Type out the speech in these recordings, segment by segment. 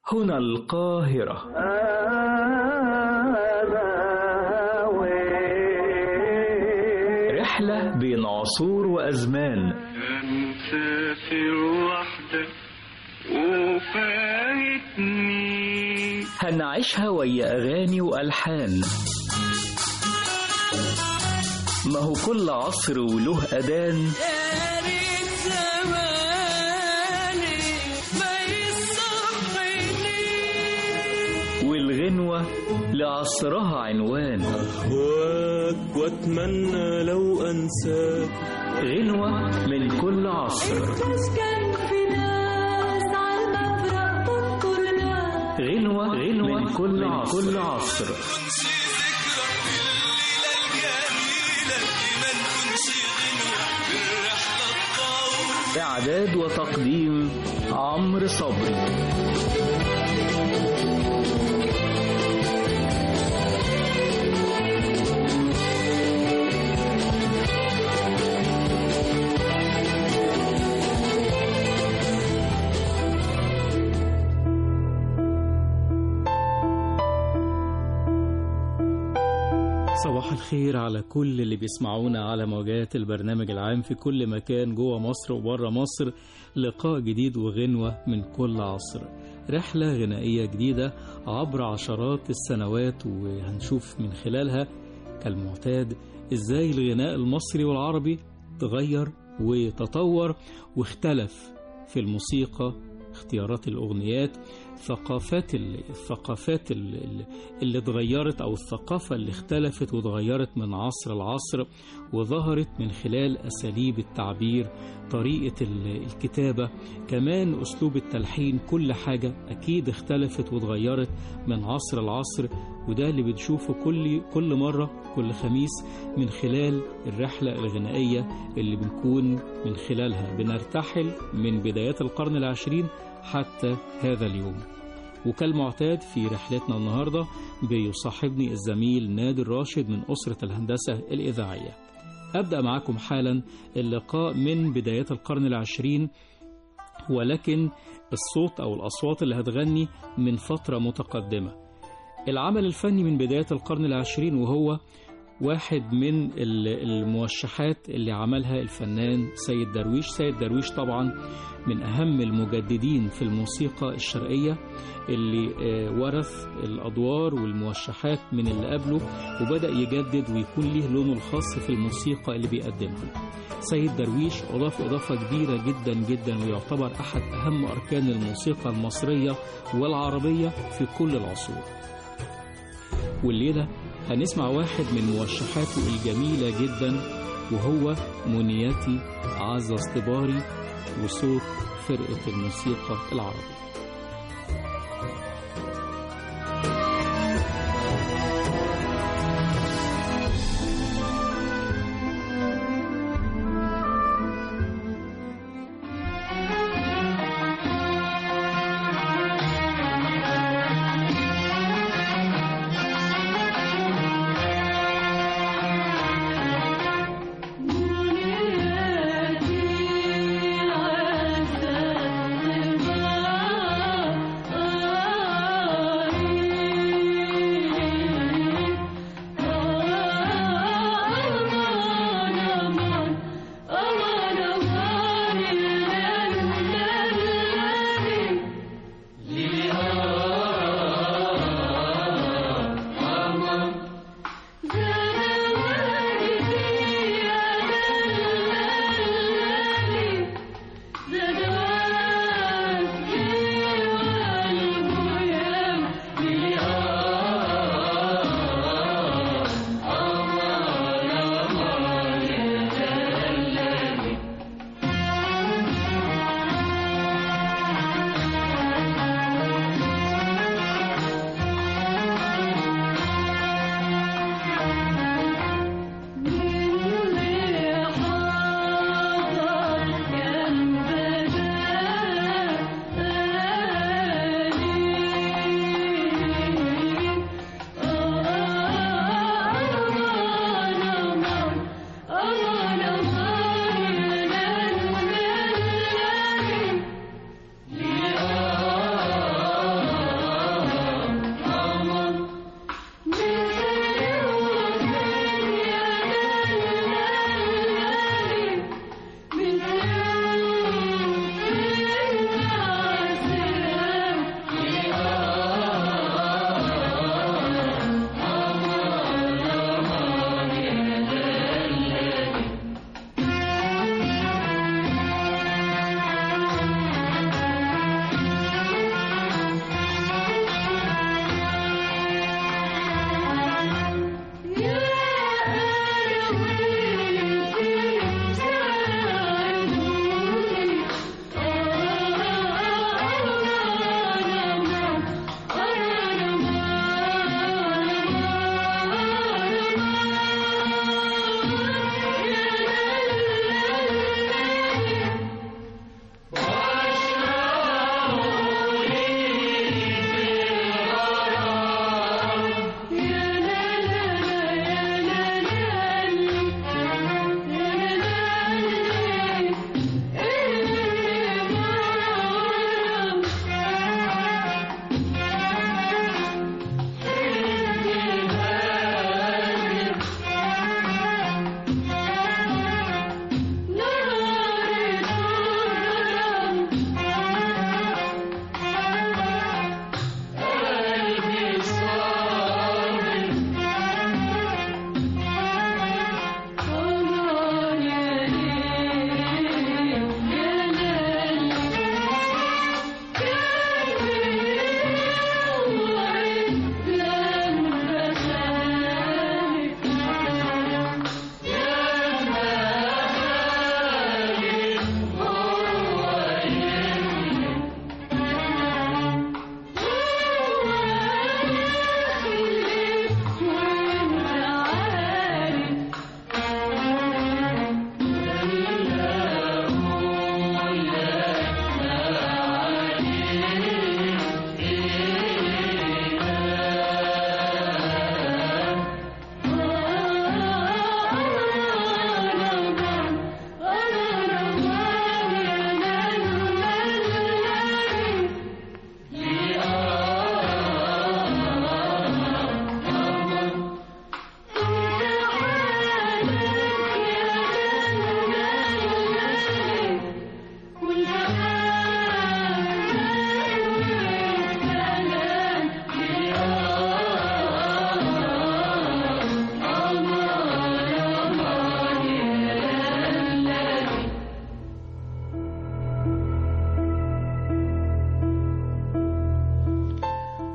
هنا القاهرة رحلة بين عصور وأزمان مسافر وحدك وفايتني هنعيشها ويا أغاني وألحان ما هو كل عصر وله أذان يا ريت زماني ما يصحيني والغنوة لعصرها عنوان أهواك وأتمنى لو أنساك غنوة من كل عصر تسكن في ناس على المفرق تنطر ناس غنوة غنوة من كل عصر, كل عصر. إعداد وتقديم عمرو صبري صباح الخير على كل اللي بيسمعونا على موجات البرنامج العام في كل مكان جوه مصر وبره مصر لقاء جديد وغنوة من كل عصر رحلة غنائية جديدة عبر عشرات السنوات وهنشوف من خلالها كالمعتاد ازاي الغناء المصري والعربي تغير وتطور واختلف في الموسيقى اختيارات الأغنيات ثقافات ال- الثقافات ال- ال- اللي اتغيرت أو الثقافة اللي اختلفت واتغيرت من عصر لعصر وظهرت من خلال أساليب التعبير طريقة ال- الكتابة كمان أسلوب التلحين كل حاجة أكيد اختلفت واتغيرت من عصر لعصر وده اللي بنشوفه كل كل مرة كل خميس من خلال الرحلة الغنائية اللي بنكون من خلالها بنرتحل من بدايات القرن العشرين حتى هذا اليوم وكالمعتاد في رحلتنا النهاردة بيصاحبني الزميل نادر راشد من أسرة الهندسة الإذاعية أبدأ معكم حالا اللقاء من بدايات القرن العشرين ولكن الصوت أو الأصوات اللي هتغني من فترة متقدمة العمل الفني من بداية القرن العشرين وهو واحد من ال- الموشحات اللي عملها الفنان سيد درويش سيد درويش طبعا من أهم المجددين في الموسيقى الشرقية اللي آه، ورث الأدوار والموشحات من اللي قبله وبدأ يجدد ويكون ليه لونه الخاص في الموسيقى اللي بيقدمها سيد درويش أضاف إضافة كبيرة جدا جدا ويعتبر أحد أهم أركان الموسيقى المصرية والعربية في كل العصور والليلة هنسمع واحد من موشحاته الجميلة جدا وهو منياتي عز اصطباري وصوت فرقة الموسيقى العربية منياتي عزت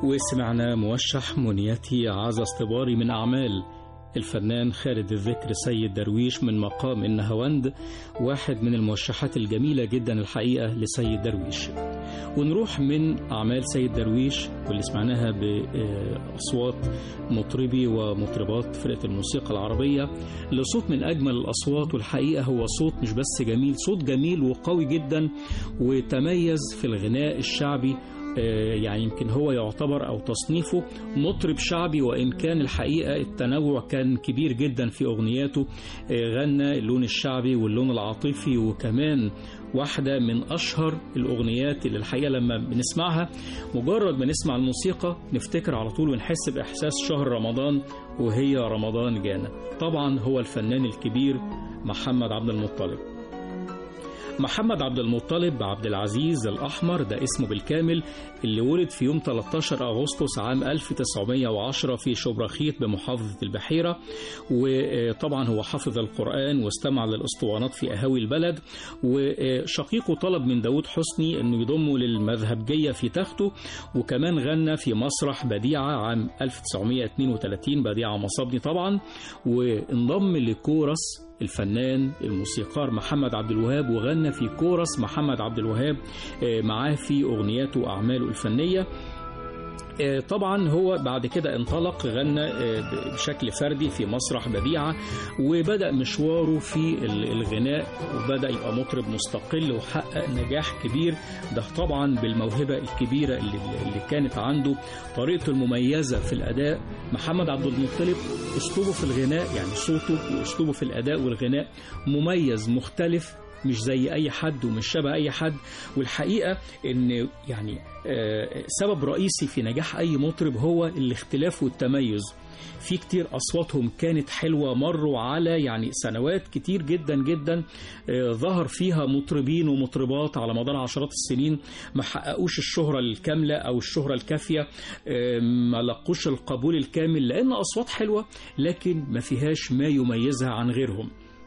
وسمعنا موشح منيتي عاز اصطباري من أعمال الفنان خالد الذكر سيد درويش من مقام النهاوند واحد من الموشحات الجميلة جدا الحقيقة لسيد درويش ونروح من أعمال سيد درويش واللي سمعناها بأصوات مطربي ومطربات فرقة الموسيقى العربية لصوت من أجمل الأصوات والحقيقة هو صوت مش بس جميل صوت جميل وقوي جدا وتميز في الغناء الشعبي آه، يعني يمكن هو يعتبر أو تصنيفه مطرب شعبي وإن كان الحقيقة التنوع كان كبير جدا في أغنياته آه، غنى اللون الشعبي واللون العاطفي وكمان واحدة من أشهر الأغنيات اللي الحقيقة لما بنسمعها مجرد ما نسمع الموسيقى نفتكر على طول ونحس بإحساس شهر رمضان وهي رمضان جانا طبعا هو الفنان الكبير محمد عبد المطلب محمد عبد المطلب عبد العزيز الأحمر ده اسمه بالكامل اللي ولد في يوم 13 أغسطس عام 1910 في شبرخيت بمحافظة البحيرة وطبعا هو حفظ القرآن واستمع للأسطوانات في أهاوي البلد وشقيقه طلب من داود حسني أنه يضمه للمذهبجية في تخته وكمان غنى في مسرح بديعة عام 1932 بديعة مصابني طبعا وانضم لكورس الفنان الموسيقار محمد عبد الوهاب وغنى في كورس محمد عبد الوهاب آه، معاه في أغنياته وأعماله الفنية آه، طبعا هو بعد كده انطلق غنى آه، بشكل فردي في مسرح بديعة وبدأ مشواره في ال- الغناء وبدأ يبقى مطرب مستقل وحقق نجاح كبير ده طبعا بالموهبة الكبيرة اللي, اللي كانت عنده طريقته المميزة في الأداء محمد عبد المطلب أسلوبه في الغناء يعني صوته وأسلوبه في الأداء والغناء مميز مختلف مش زي اي حد ومش شبه اي حد والحقيقه ان يعني آه، سبب رئيسي في نجاح اي مطرب هو الاختلاف والتميز في كتير اصواتهم كانت حلوه مروا على يعني سنوات كتير جدا جدا آه، ظهر فيها مطربين ومطربات على مدار عشرات السنين ما حققوش الشهره الكامله او الشهره الكافيه آه، ما لقوش القبول الكامل لان اصوات حلوه لكن ما فيهاش ما يميزها عن غيرهم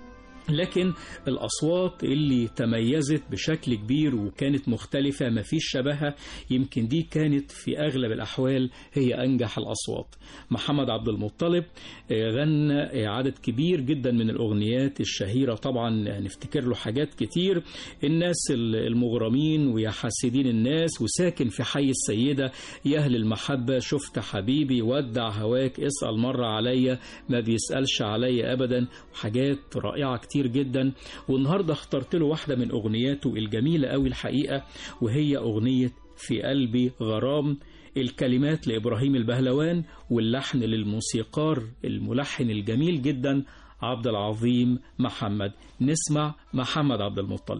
لكن الأصوات اللي تميزت بشكل كبير وكانت مختلفة ما فيش شبهها يمكن دي كانت في أغلب الأحوال هي أنجح الأصوات محمد عبد المطلب آه، غنى آه، عدد كبير جدا من الأغنيات الشهيرة طبعا نفتكر له حاجات كتير الناس المغرمين ويا حاسدين الناس وساكن في حي السيدة يا أهل المحبة شفت حبيبي ودع هواك اسأل مرة عليا ما بيسألش عليا أبدا وحاجات رائعة كتير جدا والنهاردة اخترت له واحدة من أغنياته الجميلة أوي الحقيقة وهي أغنية في قلبي غرام الكلمات لإبراهيم البهلوان واللحن للموسيقار الملحن الجميل جدا عبد العظيم محمد نسمع محمد عبد المطلب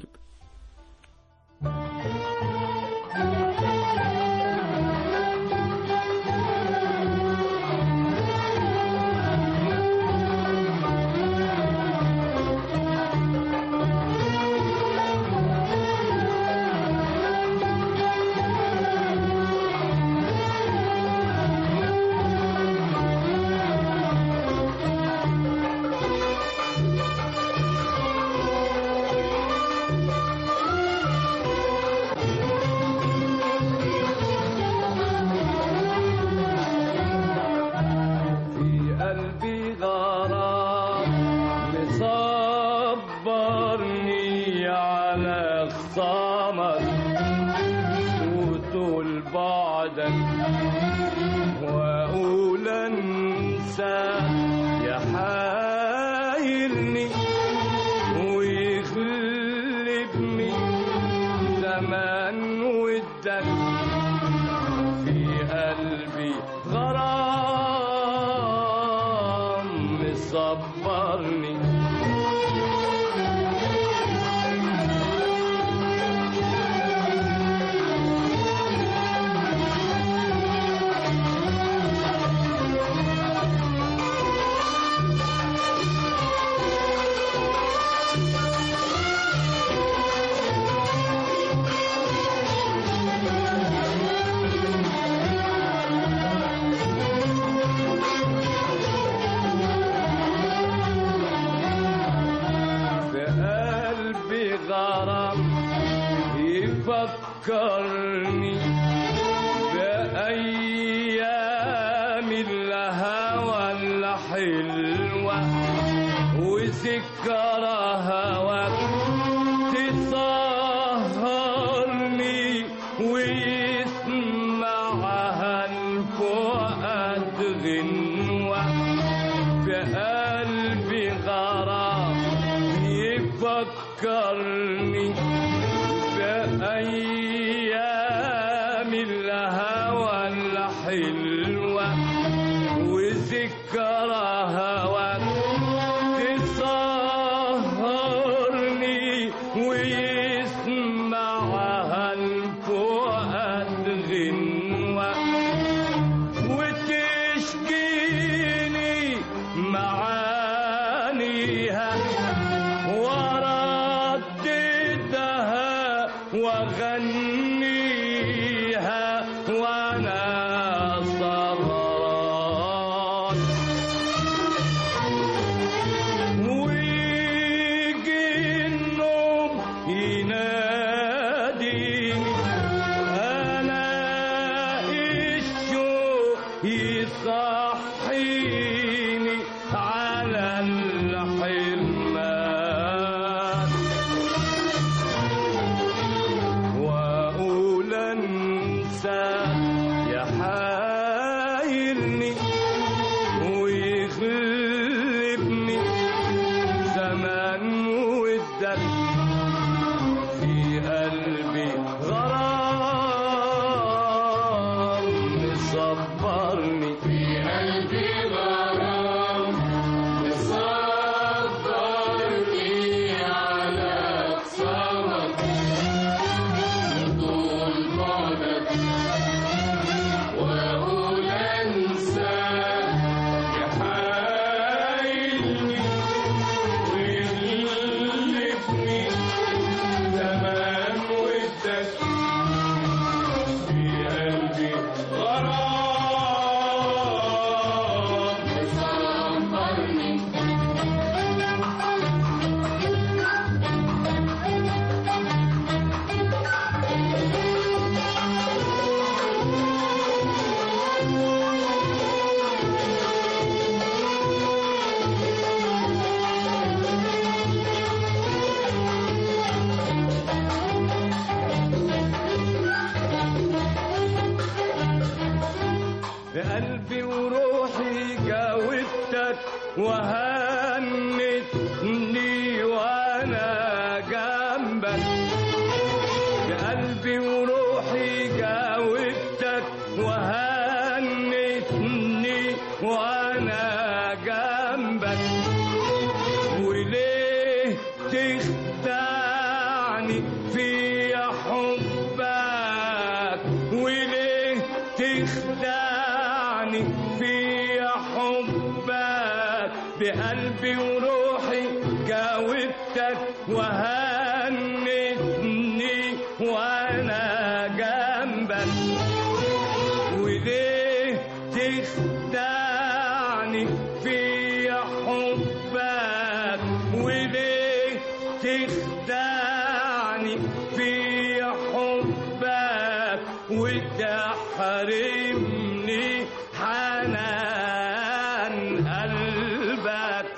في قلبي غرام مصبرني على خصامك وطول بعدك واقول انسى يحايلني ويغلبني زمان ودك في قلبي غرام مصبرني في قلبي غرام يفكرني بأيام غنوة في قلبي غرام يفكرني بأيام الهوى الحلوة وذكرى هواك تسهرني ويسمعها الفؤاد غنوة وتشكيني معانيها ورددها واغنيها وانا سهران ويجي النوم يناديني انا الشوق يصحيني على الحرمان واقول انسى يحايرني ويغلبني زمان والدم في قلبي غرام مصبرني في قلبي غرام مصبرني على صمت طول بعدك واقول انسى يحايلني ويغلبني زمان ودك في قلبي غرام مصبرني بقلبي وروحي جاوبتك وهنتني وانا جنبك بقلبي وروحي جاوبتك وهنتني وانا جنبك وليه تخدعني في حبك وليه تخدعني في حبك بقلبي وروحي جاوبتك وهنتني وانا جنبك وليه تخدعني في حبك وليه تخدعني في حبك وتحرمني حنان قلبك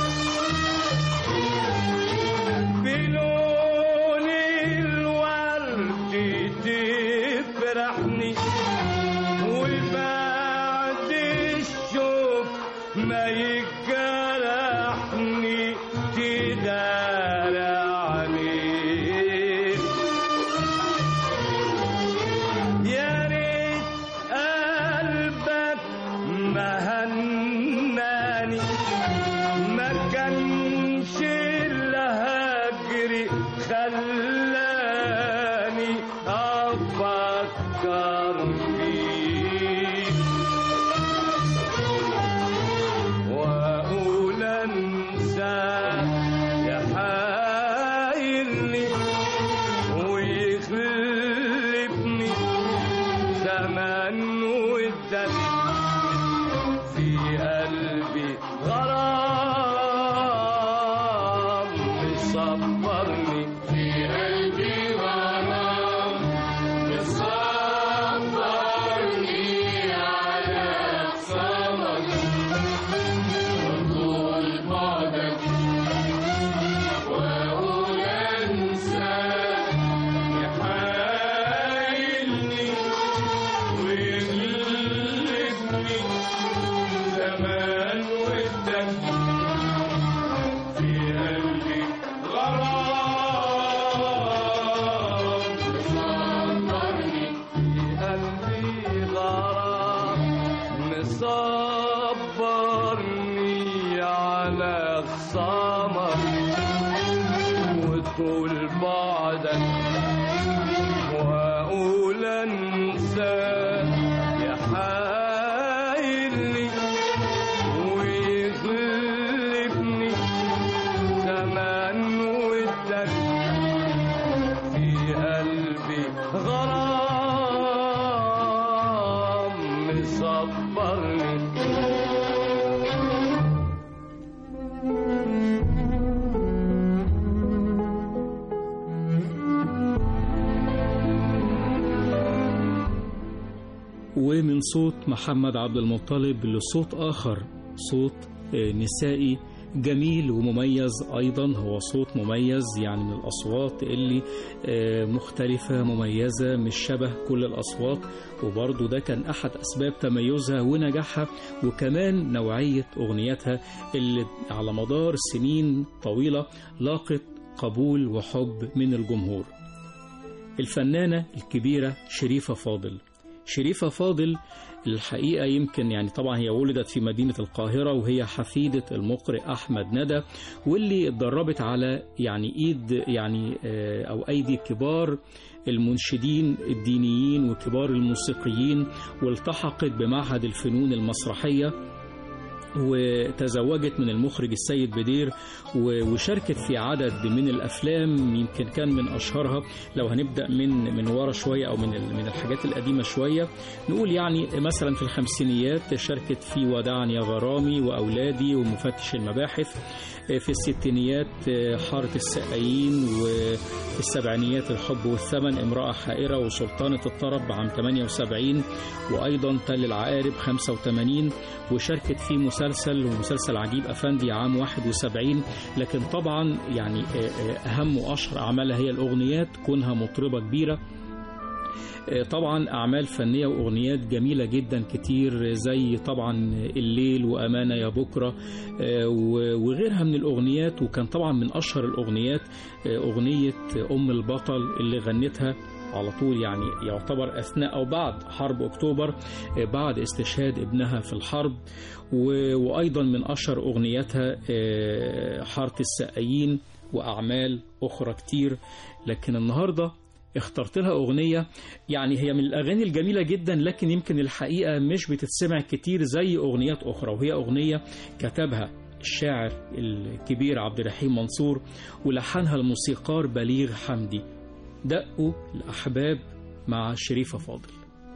بلون الورد تفرحني وبعد الشوق ما يجرحني تدار عليك يا ريت قلبك ما هناني ما كانش الهجر خلاني افكر فيك واقول انسى يحايرني ويغلبني زمان ودك في قلبي غرام مصبرني في قلبي غرام مصبرني على صمت وطول بعدك واقول انسى يحايلني ويغلبني خصامك وطول بعدك واقول انساك يا حايلني ويغلبني زمان ودك في قلبي غرام مصبرني ومن صوت محمد عبد المطلب لصوت آخر صوت آه، نسائي جميل ومميز أيضا هو صوت مميز يعني من الأصوات اللي آه، مختلفة مميزة مش شبه كل الأصوات وبرضه ده كان أحد أسباب تميزها ونجاحها وكمان نوعية أغنيتها اللي على مدار سنين طويلة لاقت قبول وحب من الجمهور الفنانة الكبيرة شريفة فاضل شريفة فاضل الحقيقة يمكن يعني طبعا هي ولدت في مدينة القاهرة وهي حفيدة المقرئ أحمد ندى واللي اتدربت على يعني إيد يعني آه، أو أيدي كبار المنشدين الدينيين وكبار الموسيقيين والتحقت بمعهد الفنون المسرحية وتزوجت من المخرج السيد بدير و- وشاركت في عدد من الافلام يمكن كان من اشهرها لو هنبدا من من ورا شويه او من ال- من الحاجات القديمه شويه نقول يعني مثلا في الخمسينيات شاركت في وداعا يا غرامي واولادي ومفتش المباحث في الستينيات حارة السقايين وفي السبعينيات الحب والثمن امرأة حائرة وسلطانة الطرب عام 78 وأيضا تل العقارب 85 وشاركت في مسلسل ومسلسل عجيب أفندي عام 71 لكن طبعا يعني أهم وأشهر أعمالها هي الأغنيات كونها مطربة كبيرة طبعا أعمال فنية وأغنيات جميلة جدا كتير زي طبعا الليل وأمانة يا بكرة وغيرها من الأغنيات وكان طبعا من أشهر الأغنيات أغنية أم البطل اللي غنتها على طول يعني يعتبر أثناء أو بعد حرب أكتوبر بعد استشهاد ابنها في الحرب وأيضا من أشهر أغنياتها حارة السقايين وأعمال أخرى كتير لكن النهاردة اخترت لها أغنية يعني هي من الأغاني الجميلة جدا لكن يمكن الحقيقة مش بتتسمع كتير زي أغنيات أخرى وهي أغنية كتبها الشاعر الكبير عبد الرحيم منصور ولحنها الموسيقار بليغ حمدي دقوا الأحباب مع شريفة فاضل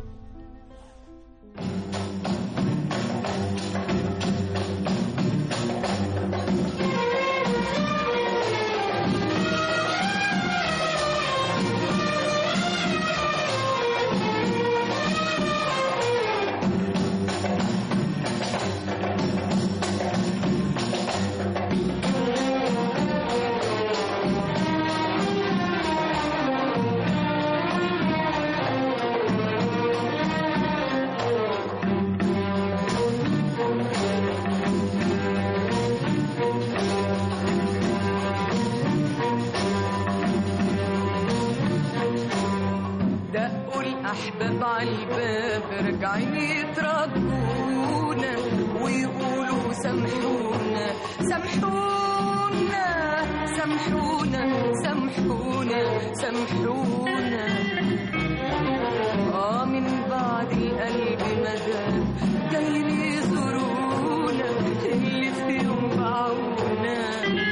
دقوا الأحباب عالباب راجعين يترجونا ويقولوا سامحونا سامحونا سامحونا سامحونا سامحونا آه من بعد القلب مدام جايين يزورونا اللي فيهم باعونا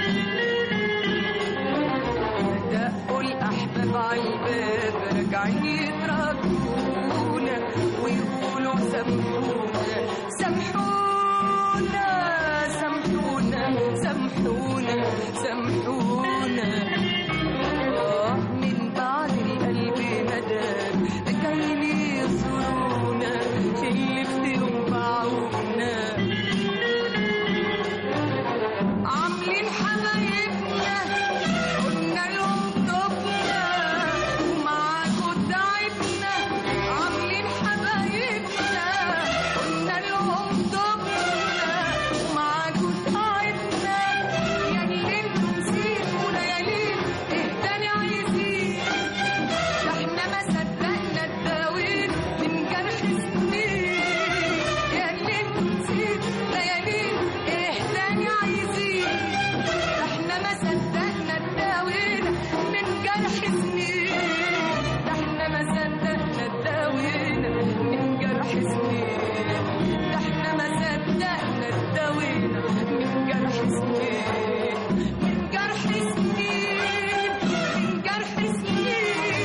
دقوا الأحباب عالباب راجعين يترجونا ويقولوا سامحونا سامحونا سامحونا سامحونا سامحونا آه من بعد القلب مدام جايين يزورونا اللي فيهم سنين ده احنا ما صدقنا اتداوينا من جرح سنين من جرح سنين من جرح سنين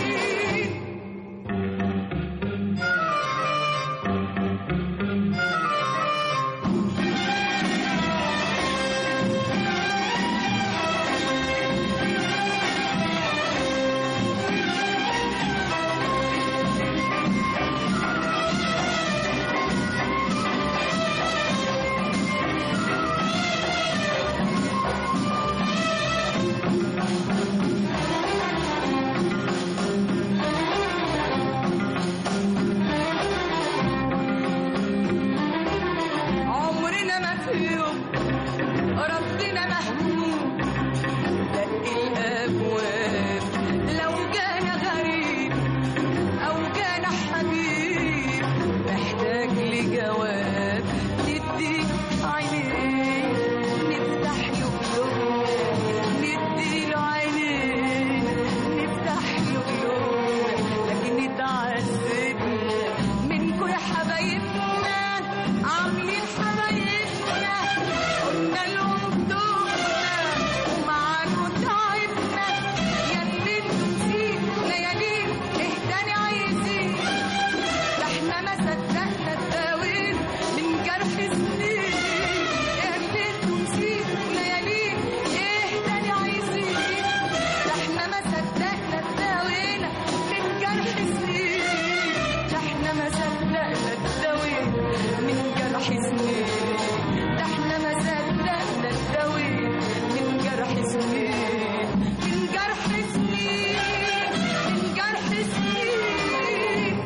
عمرنا ما في يوم ربنا مهموم دق الابواب لو جانا غريب او جانا حبيب محتاج لجواب ندي عينيه نفتح له قلوبنا ندي له عينيه نفتح له قلوبنا لكن اتعذبنا منكم يا حبايبنا عاملين حبايبنا قلنا لهم دوبنا ومعاكم تعبنا يا اللي انتوا نسيت ليالين اهداني عايزين ده احنا ما صدقنا الدواوين من جرح سنين يا اللي انتوا نسيت ليالين اهداني عايزين ده احنا ما صدقنا الدواوين من جرح سنين ده احنا ما صدقنا الدواوين من جرح سنين ده احنا ما صدقنا الدواوين من جرح سنين من جرح سنين من جرح سنين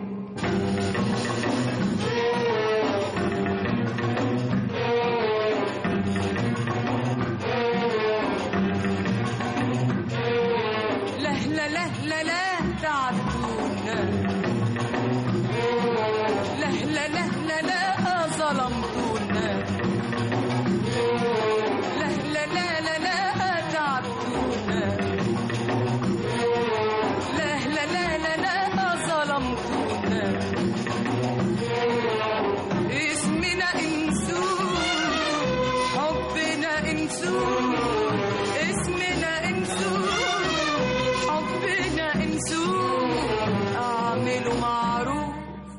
لا لا لا لا لا تعبتونا لا لا لا لا لا ظلمتونا لا لا لا لا لا تعبتونا لا لا لا لا لا ظلمتونا اسمنا انسون حبنا انسون اسمنا انسون حبنا انسون اعملوا معروف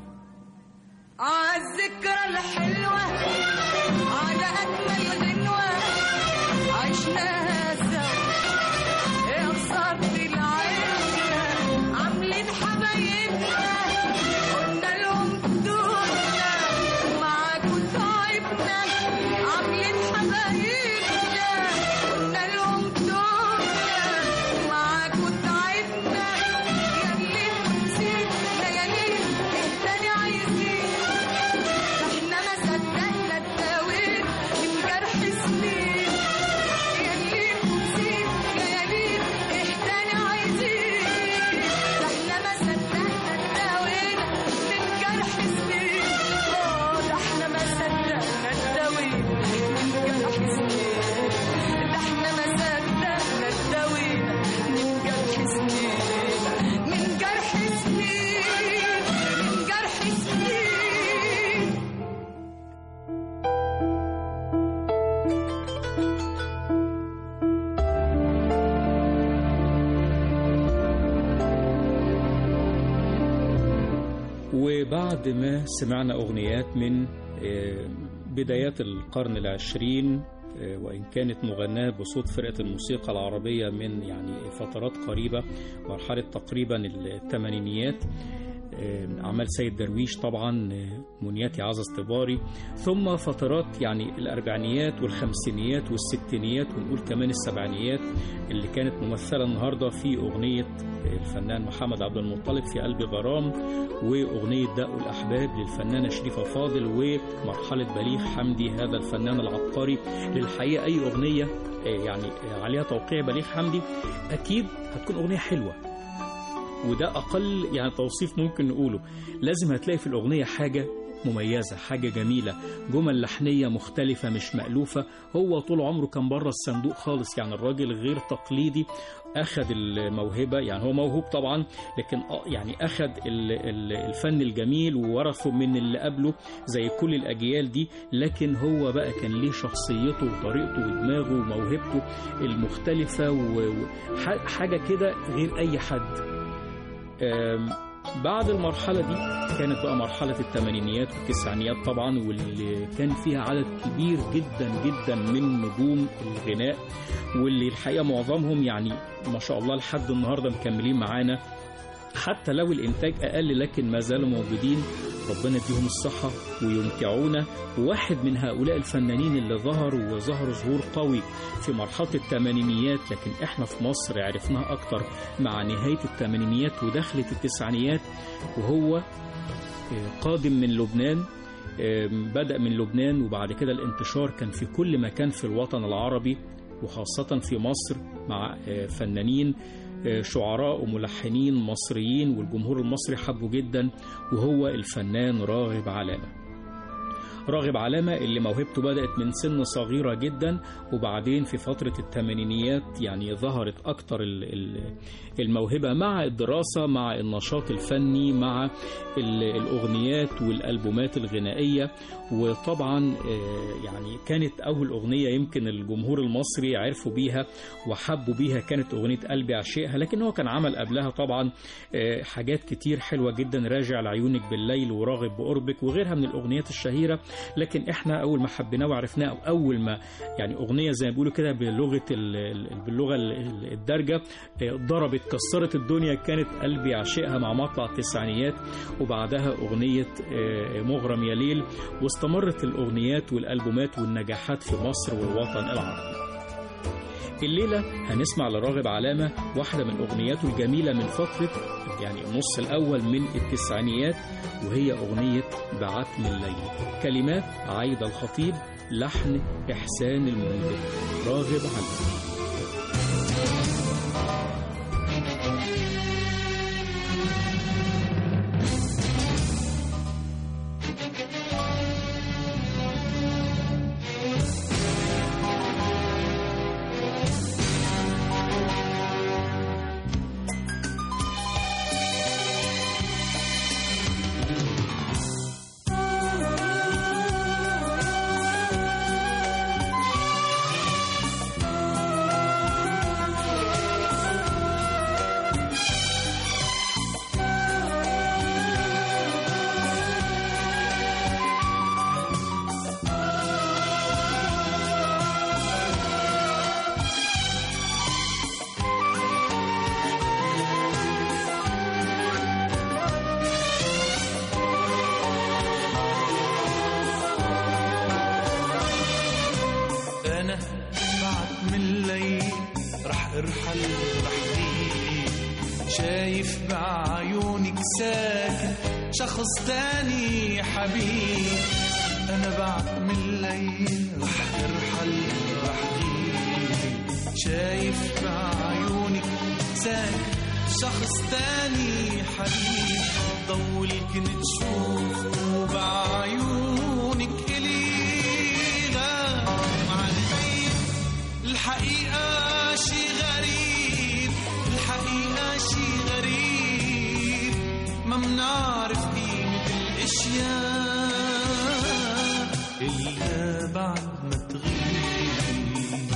عالذكرى الحلوة على أجمل غنوة عشناها سوا يا خسارة العيشة عاملين حبايبنا قلنا لهم دوبنا معاكوا تعبنا عاملين حبايبنا قلنا لهم دوبنا معاكوا تعبنا يا اللي انتوا نسيت ليالين اهداني عايزين ده احنا ما صدقنا الدواوين من جرح سنين يا اللي انتوا نسيت ليالين اهداني عايزين ده احنا ما صدقنا الدواوين من جرح سنين اه ده احنا ما صدقنا الدواوين من جرح سنين ده احنا ما صدقنا الدواوين من جرح سنين من جرح سنين من جرح سنين وبعد ما سمعنا أغنيات من آه، بدايات القرن العشرين آه، وإن كانت مغناة بصوت فرقة الموسيقى العربية من يعني فترات قريبة مرحلة تقريبا الثمانينيات آه، أعمال سيد درويش طبعا آه، منياتي عزز طباري ثم فترات يعني الأربعينيات والخمسينيات والستينيات ونقول كمان السبعينيات اللي كانت ممثلة النهاردة في أغنية الفنان محمد عبد المطلب في قلب غرام وأغنية دق الأحباب للفنانة شريفة فاضل ومرحلة بليغ حمدي هذا الفنان العبقري للحقيقة أي أغنية آه، يعني آه، عليها توقيع بليغ حمدي أكيد هتكون أغنية حلوة وده أقل يعني توصيف ممكن نقوله لازم هتلاقي في الأغنية حاجة مميزة حاجة جميلة جمل لحنية مختلفة مش مألوفة هو طول عمره كان بره الصندوق خالص يعني الراجل غير تقليدي أخذ الموهبة يعني هو موهوب طبعا لكن آه يعني أخذ ال- ال- الفن الجميل وورثه من اللي قبله زي كل الأجيال دي لكن هو بقى كان ليه شخصيته وطريقته ودماغه وموهبته المختلفة وحاجة كده غير أي حد آم، بعد المرحلة دي كانت بقى مرحلة الثمانينيات والتسعينيات طبعا واللي كان فيها عدد كبير جدا جدا من نجوم الغناء واللي الحقيقة معظمهم يعني ما شاء الله لحد النهاردة مكملين معانا حتى لو الإنتاج أقل لكن ما زالوا موجودين ربنا يديهم الصحة ويمتعونا وواحد من هؤلاء الفنانين اللي ظهروا وظهروا ظهور قوي في مرحلة الثمانينيات لكن احنا في مصر عرفناها أكتر مع نهاية الثمانينيات ودخلة التسعينيات وهو آه، قادم من لبنان آم، بدأ من لبنان وبعد كده الانتشار كان في كل مكان في الوطن العربي وخاصة في مصر مع آه، فنانين آه، شعراء وملحنين مصريين والجمهور المصري حبه جدا وهو الفنان راغب علامة راغب علامة اللي موهبته بدأت من سن صغيرة جدا وبعدين في فترة الثمانينيات يعني ظهرت أكتر ال- ال- الموهبة مع الدراسة مع النشاط الفني مع ال- الأغنيات والألبومات الغنائية وطبعا آه، يعني كانت أول أغنية يمكن الجمهور المصري عرفوا بيها وحبوا بيها كانت أغنية قلبي عشقها لكن هو كان عمل قبلها طبعا آه، حاجات كتير حلوة جدا راجع لعيونك بالليل وراغب بقربك وغيرها من الأغنيات الشهيرة لكن احنا أول ما حبيناه وعرفناه أو أول ما يعني أغنية زي ما بيقولوا كده بلغة ال- ال- باللغة ال- ال- الدارجة آه، ضربت كسرت الدنيا كانت قلبي عشقها مع مطلع التسعينيات وبعدها أغنية آه، مغرم يا ليل واستمرت الأغنيات والألبومات والنجاحات في مصر والوطن العربي الليلة هنسمع لراغب علامة واحدة من أغنياته الجميلة من فترة يعني النص الأول من التسعينيات وهي أغنية بعتم الليل كلمات عايدة الخطيب لحن إحسان المنذر راغب علامة أنا بعد من الليل رح أرحل رح غيب شايف بعيونك ساكن شخص تاني حبيب أنا بعد من الليل رح أرحل رح غيب شايف بعيونك ساكن شخص تاني حبيب ضوء كنت تشوف وبعيونك إلي غام علي الحقيقة شي غريب الحقيقة شي غريب ما منعرف قيمة الأشياء إلا بعد ما تغيب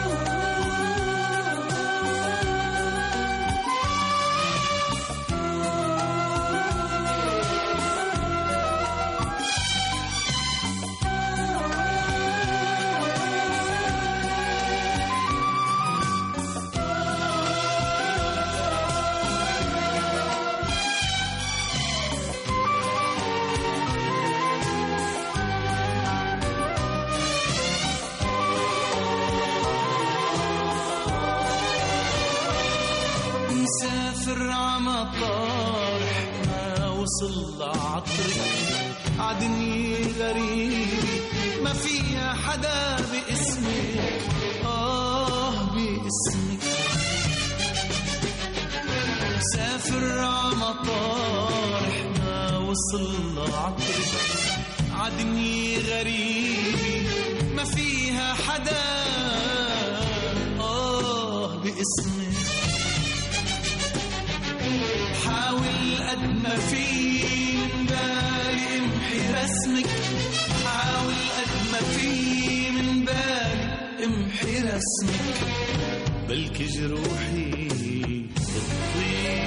مسافر عمطار ما وصل لعطرك عدني غريب ما فيها حدا باسمك آه باسمك مسافر عمطار ما وصل لعطرك اسمك حاول قد ما في من بالي امحي رسمك حاول قد ما في من بالي امحي رسمك بلكي جروحي بتطير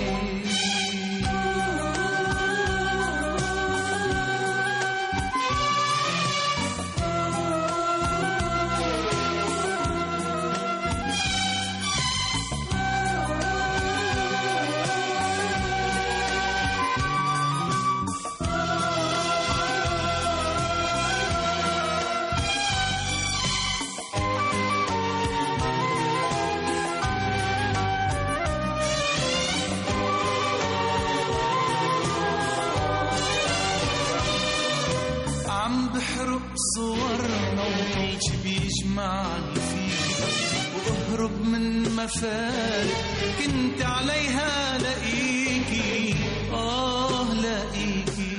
عم بحرق صورنا وكل شي بيجمعني فيك واهرب من مفارق كنت عليها لاقيكي اه لاقيكي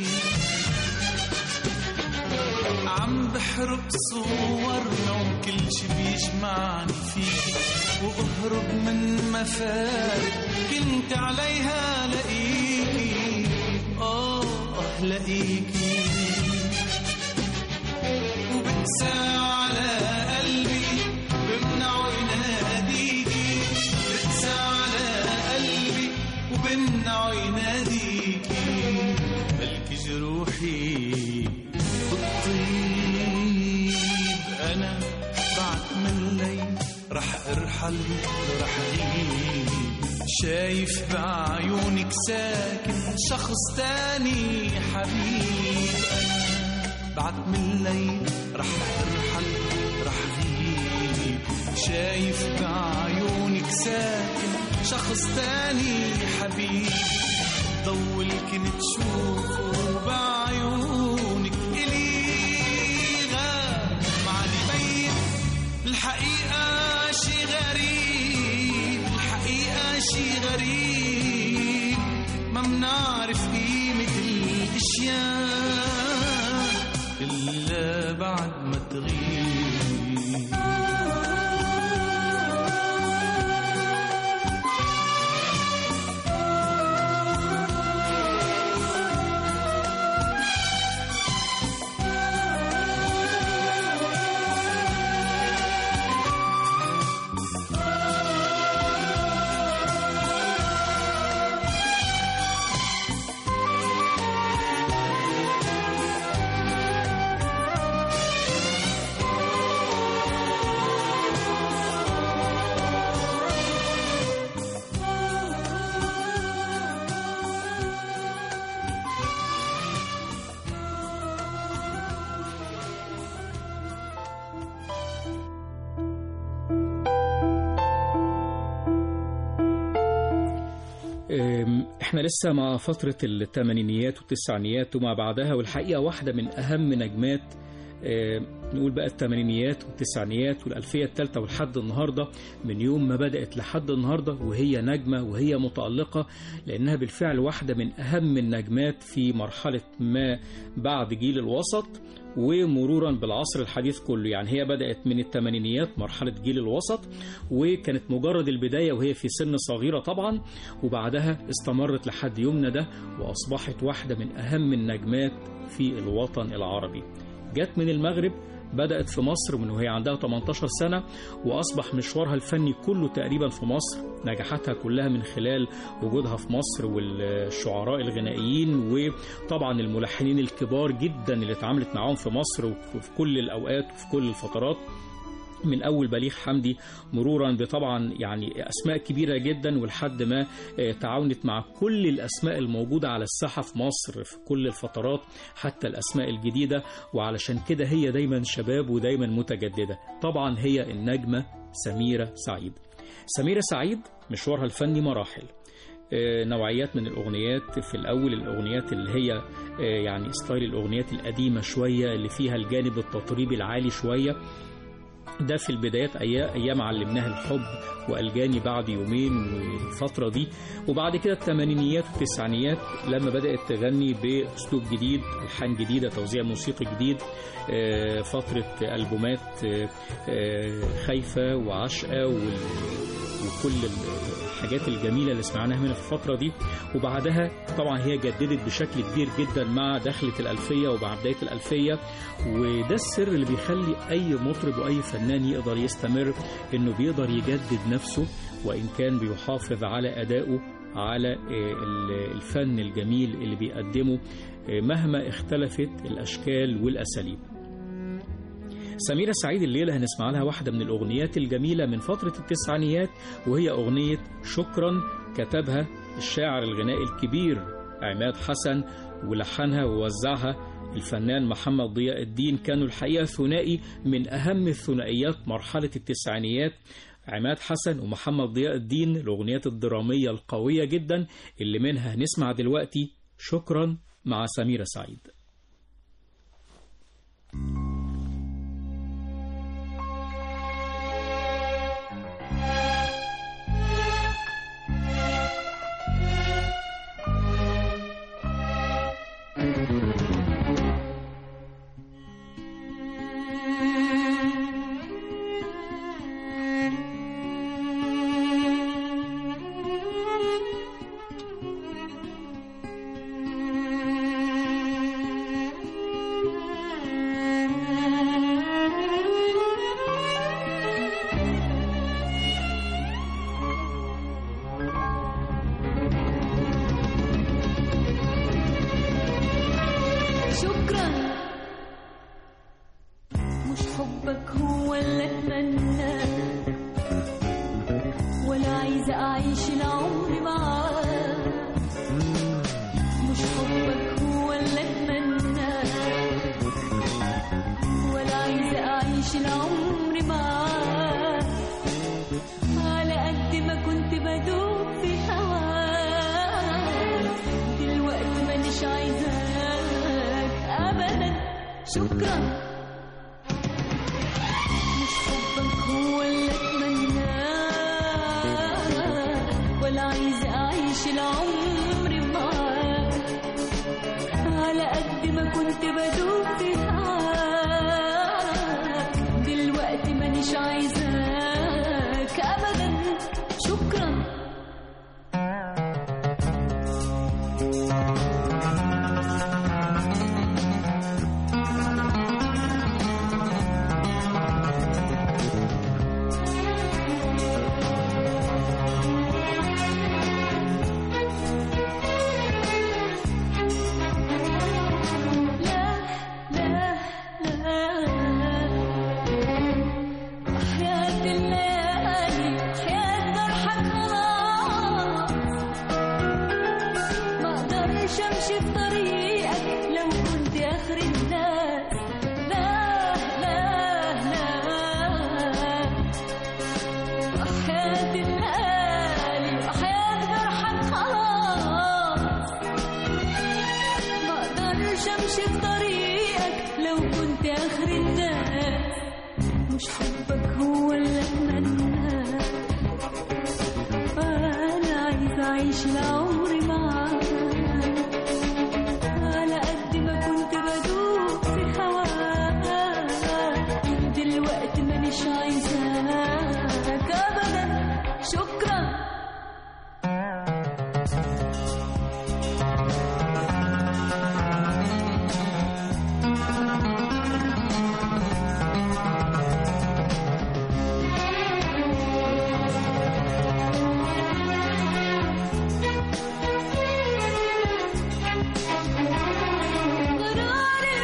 عم بحرق صورنا وكل شي بيجمعني فيك واهرب من مفارق كنت عليها لاقيكي اه لاقيكي وبنسى على قلبي بمنعه يناديكي بنسى على قلبي وبمنعه يناديكي بلكي جروحي بتطيب انا بعد من الليل رح ارحل رح غيب شايف بعيونك ساكن شخص تاني حبيب انا بعد من الليل رح ارحل رح غيب شايف بعيونك ساكن شخص تاني حبيب ضو كنت تشوفه بعيونك إلي غاب معني بين الحقيقة شي غريب الحقيقة شي غريب ما منعرف قيمة الأشياء إلا بعد ما تغيب أم، احنا لسه مع فترة الثمانينيات والتسعينيات وما بعدها والحقيقة واحدة من أهم نجمات أم، نقول بقى الثمانينيات والتسعينيات والألفية الثالثة ولحد النهاردة من يوم ما بدأت لحد النهاردة وهي نجمة وهي متألقة لأنها بالفعل واحدة من أهم النجمات في مرحلة ما بعد جيل الوسط ومرورا بالعصر الحديث كله يعني هي بدأت من الثمانينيات مرحلة جيل الوسط وكانت مجرد البداية وهي في سن صغيرة طبعا وبعدها استمرت لحد يومنا ده وأصبحت واحدة من أهم النجمات في الوطن العربي جت من المغرب بدأت في مصر من وهي عندها 18 سنة وأصبح مشوارها الفني كله تقريبا في مصر نجاحاتها كلها من خلال وجودها في مصر والشعراء الغنائيين وطبعا الملحنين الكبار جدا اللي اتعاملت معاهم في مصر وفي كل الأوقات وفي كل الفترات من اول بليغ حمدي مرورا بطبعا يعني اسماء كبيره جدا ولحد ما آه، تعاونت مع كل الاسماء الموجوده على الساحه في مصر في كل الفترات حتى الاسماء الجديده وعلشان كده هي دايما شباب ودايما متجدده طبعا هي النجمه سميره سعيد سميره سعيد مشوارها الفني مراحل آه، نوعيات من الأغنيات في الأول الأغنيات اللي هي آه، يعني ستايل الأغنيات القديمة شوية اللي فيها الجانب التطريبي العالي شوية ده في البدايات أيام, أيام علمناها الحب وألجاني بعد يومين والفترة دي وبعد كده الثمانينيات والتسعينيات لما بدأت تغني بأسلوب جديد ألحان جديدة توزيع موسيقي جديد آه، فترة ألبومات آه، آه، خايفة وعشقة وال- كل الحاجات الجميله اللي سمعناها منها في الفتره دي وبعدها طبعا هي جددت بشكل كبير جدا مع دخله الالفيه ومع بدايه الالفيه وده السر اللي بيخلي اي مطرب واي فنان يقدر يستمر انه بيقدر يجدد نفسه وان كان بيحافظ على ادائه على ال- الفن الجميل اللي بيقدمه مهما اختلفت الاشكال والاساليب سميرة سعيد الليلة هنسمع لها واحدة من الأغنيات الجميلة من فترة التسعينيات وهي أغنية شكرا كتبها الشاعر الغنائي الكبير عماد حسن ولحنها ووزعها الفنان محمد ضياء الدين كانوا الحقيقة ثنائي من أهم الثنائيات مرحلة التسعينيات عماد حسن ومحمد ضياء الدين الأغنيات الدرامية القوية جدا اللي منها هنسمع دلوقتي شكرا مع سميرة سعيد شكرا مش حبك هو اللي اتمناه ولا عايزه اعيش العمر معاك مش حبك هو اللي اتمناه ولا عايزه اعيش العمر معاك على قد ما كنت بدوب في هواك دلوقتي مانيش عايزاك ابدا شكرا مش حبك هو اللي اتمناه ولا عايزه اعيش العمر معاك على قد ما كنت بدوب في هواك دلوقتي مانيش عايزاك ابدا شكرا لا لا لا حياة الليالي حياة جرحك خلاص ما اقدرش امشي في طريقك لو كنت اخر الناس لا لا لا حياة الليالي حياة جرحك خلاص ما اقدرش امشي في طريقك لو كنت اخر الناس مش حبك هو اللي اتمناه انا عايزه اعيش العمر معاك على قد ما كنت بدوب في هواك دلوقتي مانيش عايزاك ابدا شكرا قرار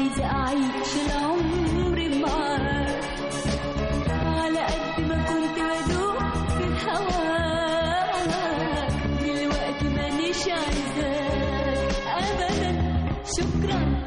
عايزة أعيش العمر معاك على قد ما كنت بدوق في هواك دلوقتي مانيش عايزاك أبدا شكرا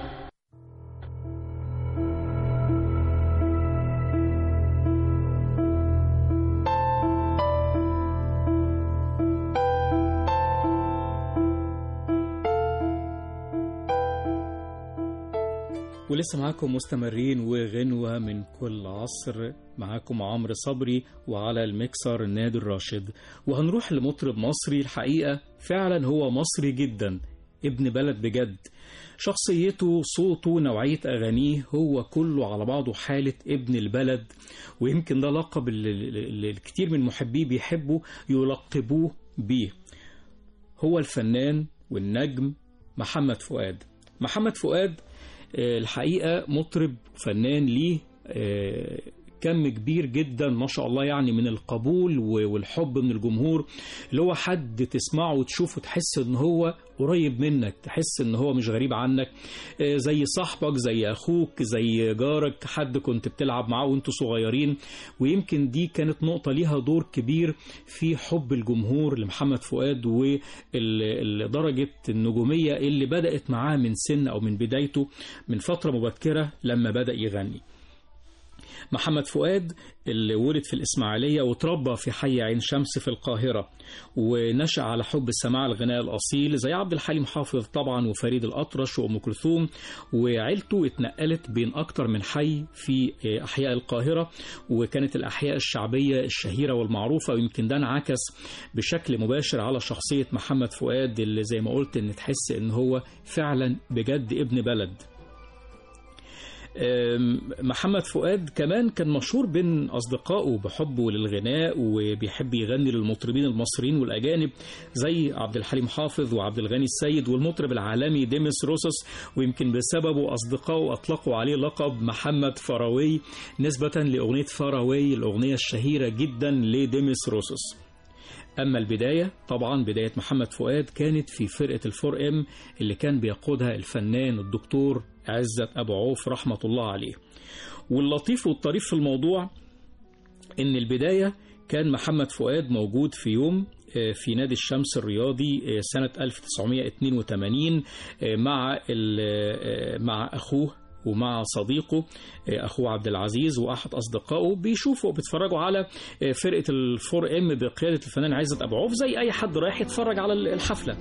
ولسه معاكم مستمرين وغنوة من كل عصر معاكم عمرو صبري وعلى المكسر نادر راشد وهنروح لمطرب مصري الحقيقة فعلا هو مصري جدا ابن بلد بجد شخصيته صوته نوعية أغانيه هو كله على بعضه حالة ابن البلد ويمكن ده لقب اللي اللي الكثير من محبيه بيحبوا يلقبوه بيه هو الفنان والنجم محمد فؤاد محمد فؤاد آه، الحقيقة مطرب فنان ليه آه، كم كبير جدا ما شاء الله يعني من القبول و- والحب من الجمهور اللي هو حد تسمعه وتشوفه تحس ان هو قريب منك تحس ان هو مش غريب عنك آه، زي صاحبك زي اخوك زي جارك حد كنت بتلعب معاه وانتوا صغيرين ويمكن دي كانت نقطة ليها دور كبير في حب الجمهور لمحمد فؤاد ودرجة النجومية اللي بدأت معاه من سن أو من بدايته من فترة مبكرة لما بدأ يغني محمد فؤاد اللي ولد في الإسماعيلية وتربى في حي عين شمس في القاهرة ونشأ على حب السماع الغناء الأصيل زي عبد الحليم حافظ طبعا وفريد الأطرش وأم كلثوم وعيلته اتنقلت بين أكتر من حي في أحياء القاهرة وكانت الأحياء الشعبية الشهيرة والمعروفة ويمكن ده انعكس بشكل مباشر على شخصية محمد فؤاد اللي زي ما قلت إن تحس إن هو فعلا بجد ابن بلد أم، محمد فؤاد كمان كان مشهور بين أصدقائه بحبه للغناء وبيحب يغني للمطربين المصريين والأجانب زي عبد الحليم حافظ وعبد الغني السيد والمطرب العالمي ديمس روسوس ويمكن بسببه أصدقائه أطلقوا عليه لقب محمد فراوي نسبة لأغنية فراوي الأغنية الشهيرة جدا لديمس روسوس أما البداية طبعا بداية محمد فؤاد كانت في فرقة الفور ام اللي كان بيقودها الفنان الدكتور عزت أبو عوف رحمة الله عليه واللطيف والطريف في الموضوع إن البداية كان محمد فؤاد موجود في يوم آه، في نادي الشمس الرياضي آه، سنة 1982 آه، مع ال- آه، مع أخوه ومع صديقه آه، أخوه عبد العزيز وأحد أصدقائه بيشوفوا وبيتفرجوا على آه، فرقة الفور ام بقيادة الفنان عزت أبو عوف زي أي حد رايح يتفرج على الحفلة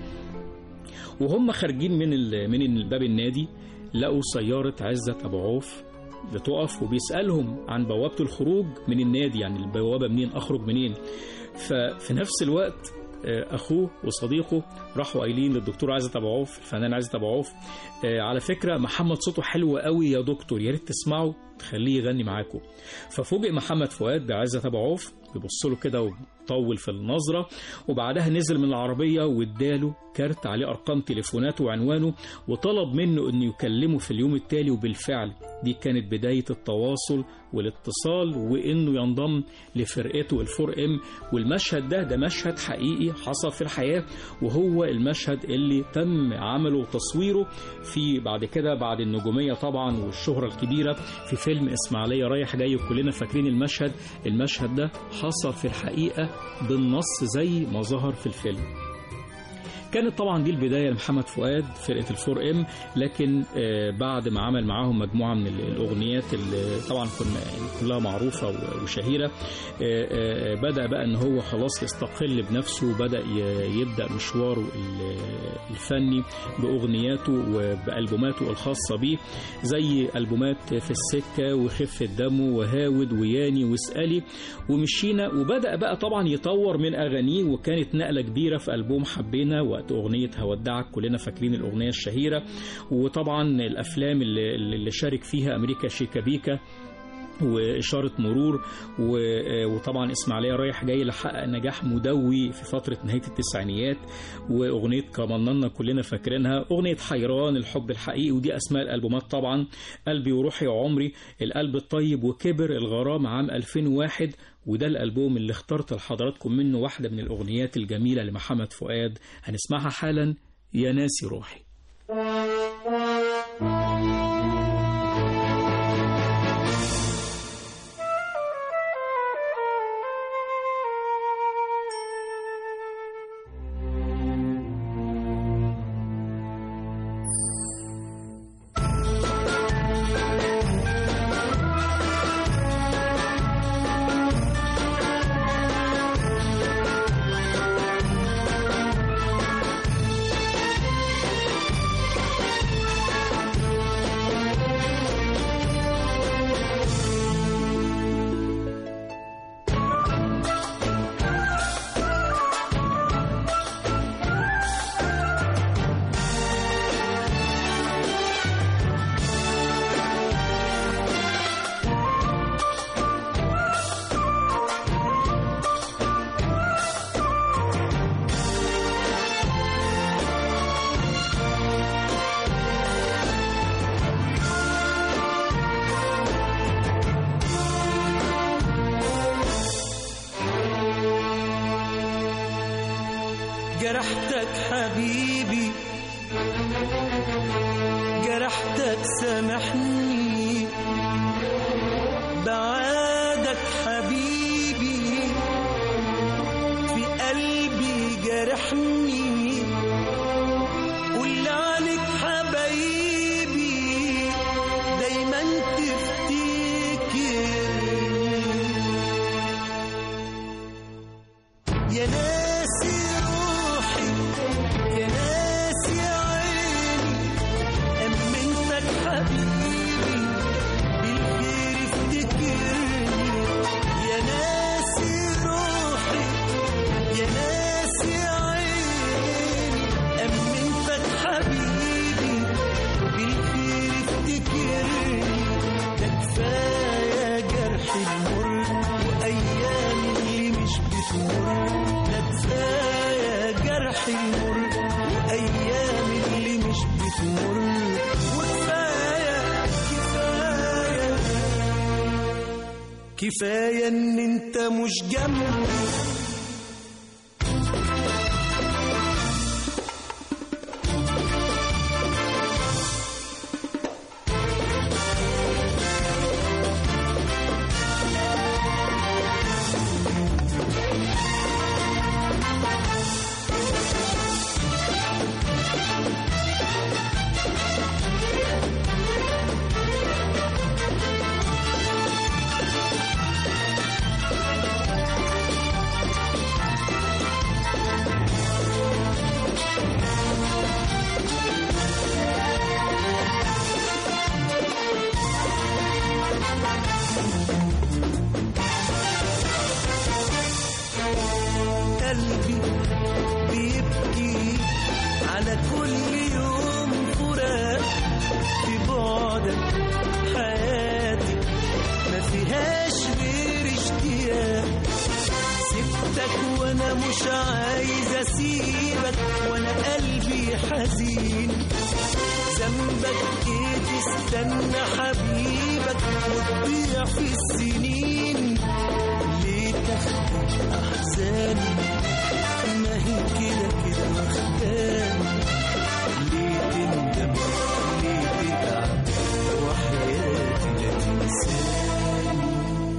وهم خارجين من ال- من باب النادي لقوا سيارة عزت أبو عوف بتقف وبيسألهم عن بوابة الخروج من النادي يعني البوابة منين أخرج منين ففي نفس الوقت آه، أخوه وصديقه راحوا قايلين للدكتور عزت أبو عوف الفنان عزت أبو عوف آه، على فكرة محمد صوته حلو قوي يا دكتور يا ريت تسمعه تخليه يغني معاكم ففوجئ محمد فؤاد بعزت أبو عوف بيبص له كده وطول في النظرة وبعدها نزل من العربية واداله كارت عليه أرقام تليفوناته وعنوانه وطلب منه أنه يكلمه في اليوم التالي وبالفعل دي كانت بداية التواصل والاتصال وأنه ينضم لفرقته الفور ام والمشهد ده ده مشهد حقيقي حصل في الحياة وهو المشهد اللي تم عمله وتصويره في بعد كده بعد النجومية طبعا والشهرة الكبيرة في فيلم إسماعيلية رايح جاي كلنا فاكرين المشهد المشهد ده حصل في الحقيقة بالنص زي ما ظهر في الفيلم كانت طبعا دي البدايه لمحمد فؤاد فرقه الفور ام لكن آه، بعد ما عمل معاهم مجموعه من ال- الاغنيات اللي طبعا كنا يعني كلها معروفه و- وشهيره آه، آه، بدا بقى ان هو خلاص يستقل بنفسه وبدا ي- يبدا مشواره ال- الفني باغنياته وبالبوماته الخاصه بيه زي البومات في السكه وخفه دمه وهاود وياني واسالي ومشينا وبدا بقى طبعا يطور من اغانيه وكانت نقله كبيره في البوم حبينا وقت اغنيه هودعك كلنا فاكرين الاغنيه الشهيره وطبعا الافلام اللي, اللي شارك فيها امريكا شيكابيكا وإشارة مرور و- وطبعا إسماعيلية رايح جاي اللي حقق نجاح مدوي في فترة نهاية التسعينيات وأغنية كمننا كلنا فاكرينها أغنية حيران الحب الحقيقي ودي أسماء الألبومات طبعا قلبي وروحي وعمري القلب الطيب وكبر الغرام عام 2001 وده الألبوم اللي اخترت لحضراتكم منه واحدة من الأغنيات الجميلة لمحمد فؤاد هنسمعها حالا يا ناسي روحي جرحتك حبيبي جرحتك سامحني بعادك حبيبي في قلبي جرحني قول عليك حبايبي دايما تفتكرني يا ناسي روحي يا ناسي عيني أمنتك حبيبي بالخير افتكرني يا ناسي روحي يا ناسي عيني أمنتك حبيبي بالخير افتكرني ده كفاية جرح المر وأيام اللي مش بتمر ده كفاية جرح المر وأيام اللي مش بتمر وكفاية كفاية كفاية إن أنت مش جنبي قلبي بيبكي على كل يوم فراق في بعدك حياتي ما فيهاش غير اشتياق سبتك وانا مش عايز اسيبك وانا قلبي حزين ذنبك ايه تستنى حبيبك وتضيع في السنين ليه تاخد احزاني ما هي كده كده واخداني ليه تندم ليه تتعب وحياتي لا تنساني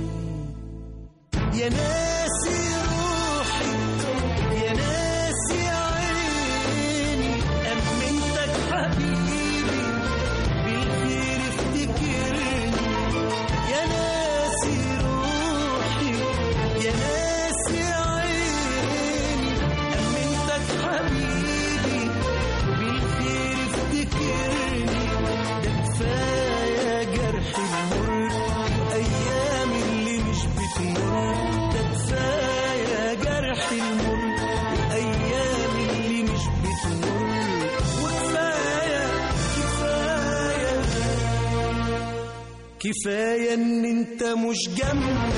يا ناسي روحي يا ناسي عيني أمنتك حبيبي بالخير افتكرني يا ناسي روحي يا ناسي عيني أمنتك حبيبي بالخير افتكرني ده كفاية جرح المر وأيام اللي مش بتمر ده كفاية جرح المر وأيام اللي مش بتمر وكفاية كفاية كفاية إن أنت مش جنبي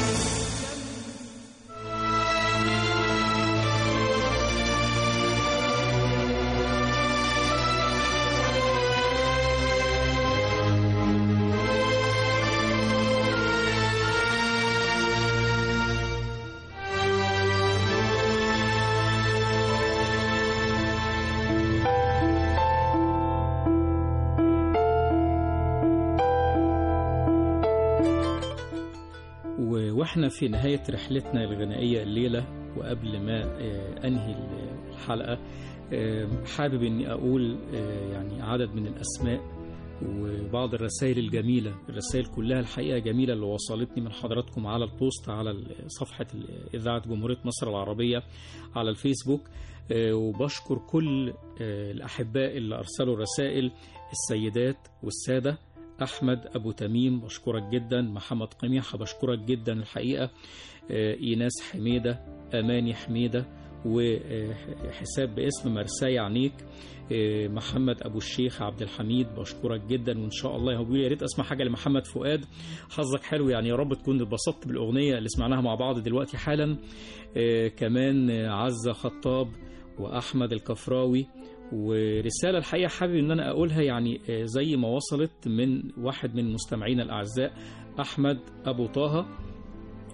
و- واحنا في نهاية رحلتنا الغنائية الليلة وقبل ما آه، أنهي الحلقة آه، حابب أني أقول آه، يعني عدد من الأسماء وبعض الرسائل الجميلة الرسائل كلها الحقيقة جميلة اللي وصلتني من حضراتكم على البوست على صفحة إذاعة جمهورية مصر العربية على الفيسبوك آه، وبشكر كل آه، الأحباء اللي أرسلوا الرسائل السيدات والسادة أحمد أبو تميم بشكرك جدا محمد قميحة بشكرك جدا الحقيقة آه، إيناس حميدة أماني حميدة وحساب باسم مرساي عنيك آه، محمد أبو الشيخ عبد الحميد بشكرك جدا وإن شاء الله هو بيقول يا ريت أسمع حاجة لمحمد فؤاد حظك حلو يعني يا رب تكون اتبسطت بالأغنية اللي سمعناها مع بعض دلوقتي حالا آه، كمان آه، عزة خطاب وأحمد الكفراوي ورسالة الحقيقة حابب إن أنا أقولها يعني آه، زي ما وصلت من واحد من مستمعينا الأعزاء أحمد أبو طه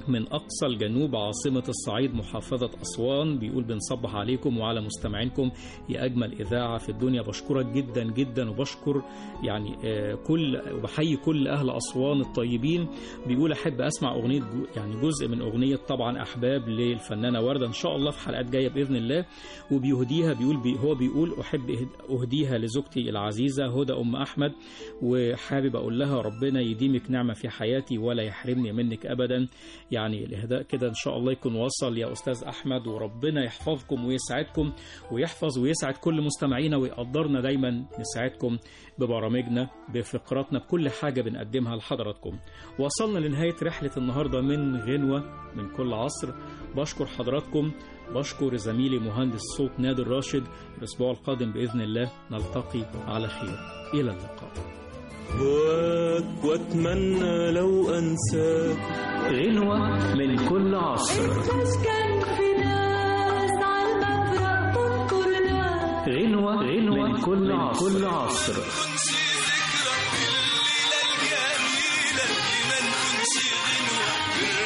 من أقصى الجنوب عاصمة الصعيد محافظة أسوان بيقول بنصبح عليكم وعلى مستمعينكم يا أجمل إذاعة في الدنيا بشكرك جدا جدا وبشكر يعني آه، كل وبحيي كل أهل أسوان الطيبين بيقول أحب أسمع أغنية جو- يعني جزء من أغنية طبعا أحباب للفنانة وردة إن شاء الله في حلقات جاية بإذن الله وبيهديها بيقول بي هو بيقول أحب إهد- أهديها لزوجتي العزيزة هدى أم أحمد وحابب أقول لها ربنا يديمك نعمة في حياتي ولا يحرمني منك أبدا يعني الإهداء كده إن شاء الله يكون وصل يا أستاذ أحمد وربنا يحفظكم ويسعدكم ويحفظ ويسعد كل مستمعينا ويقدرنا دايما نسعدكم ببرامجنا بفقراتنا بكل حاجة بنقدمها لحضراتكم وصلنا لنهاية رحلة النهاردة من غنوة من كل عصر بشكر حضراتكم بشكر زميلي مهندس صوت نادر راشد الأسبوع القادم بإذن الله نلتقي على خير إلى اللقاء هواك واتمنى لو انساك غنوة من كل عصر مش كان في ناس على المفرق تنطر ناس غنوة غنوة من كل عصر, كل عصر.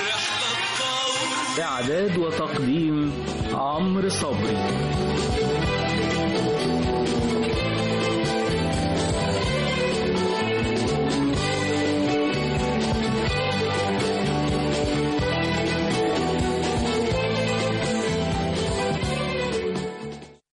إعداد وتقديم عمرو صبري